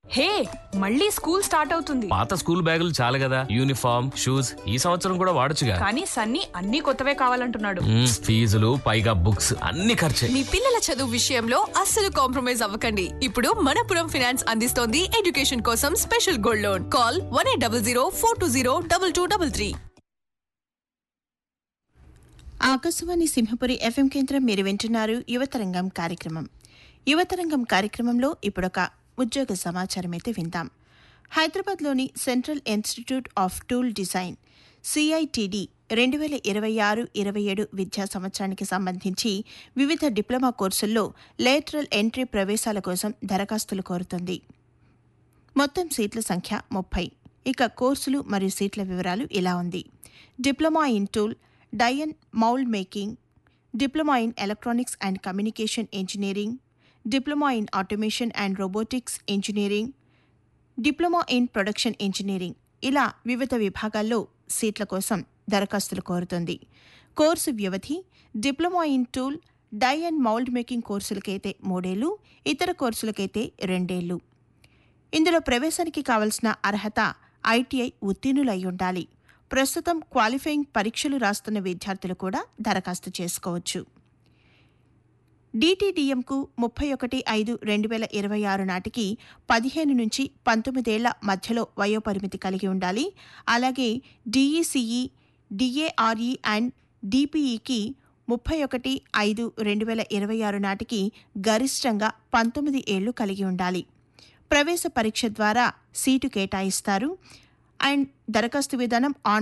హే మళ్ళీ school start అవుతుంది పాత స్కూల్ బ్యాగులు చాలు కదా యూనిఫామ్ షూస్ ఈ సంవత్సరం కూడా వాడొచ్చుగా కానీ సన్నీ అన్ని కొత్తవే కావాలంటున్నాడు మ్మ్, ఫీజులు పైగా బుక్స్ అన్ని ఖర్చే మీ పిల్లల చదువు విషయంలో అస్సలు కాంప్రమైజ్ అవ్వకండి ఇప్పుడు మనపురం ఫైనాన్స్ అందిస్తోంది ఎడ్యుకేషన్ కోసం special gold loan call one eight double zero four two zero double two double three Akashvani Simhapuri FM కేంద్రం మీరు వింటున్నారు యువతరంగం కార్యక్రమం యువతరంగం కార్యక్రమంలో ఇప్పుడొక ఉద్యోగ సమాచారం అయితే విందాం హైదరాబాద్లోని central institute of tool design CITD రెండు వేల ఇరవై ఆరు ఇరవై ఏడు విద్యా సంవత్సరానికి సంబంధించి వివిధ డిప్లొమా కోర్సుల్లో లేటరల్ ఎంట్రీ ప్రవేశాల కోసం దరఖాస్తులు కోరుతుంది మొత్తం సీట్ల సంఖ్య ముప్పై ఇక కోర్సులు మరియు సీట్ల వివరాలు ఇలా ఉంది diploma in tool die and mould making diploma in electronics and communication engineering diploma in automation and robotics engineering diploma in production engineering ఇలా వివిధ విభాగాల్లో సీట్ల కోసం దరఖాస్తులు కోరుతుంది కోర్సు వ్యవధి diploma in tool die and mould making కోర్సులకైతే మూడేళ్లు ఇతర కోర్సులకైతే రెండేళ్లు ఇందులో ప్రవేశానికి కావలసిన అర్హత ఐటీఐ ఉత్తీర్ణులై ఉండాలి ప్రస్తుతం క్వాలిఫైయింగ్ పరీక్షలు రాస్తున్న విద్యార్థులు కూడా దరఖాస్తు చేసుకోవచ్చు డీటీడీఎంకు ముప్పై ఒకటి ఐదు రెండు వేల ఇరవై ఆరు నాటికి పదిహేను నుంచి పంతొమ్మిదేళ్ల మధ్యలో వయోపరిమితి కలిగి ఉండాలి అలాగే డీఈసీఈ డిఏఆర్ఈ అండ్ డిపిఈకి ముప్పై ఒకటి ఐదు రెండు వేల ఇరవై ఆరు నాటికి గరిష్టంగా పంతొమ్మిది ఏళ్లు కలిగి ఉండాలి ప్రవేశ పరీక్ష ద్వారా సీటు కేటాయిస్తారు అండ్ దరఖాస్తు విధానం ఆన్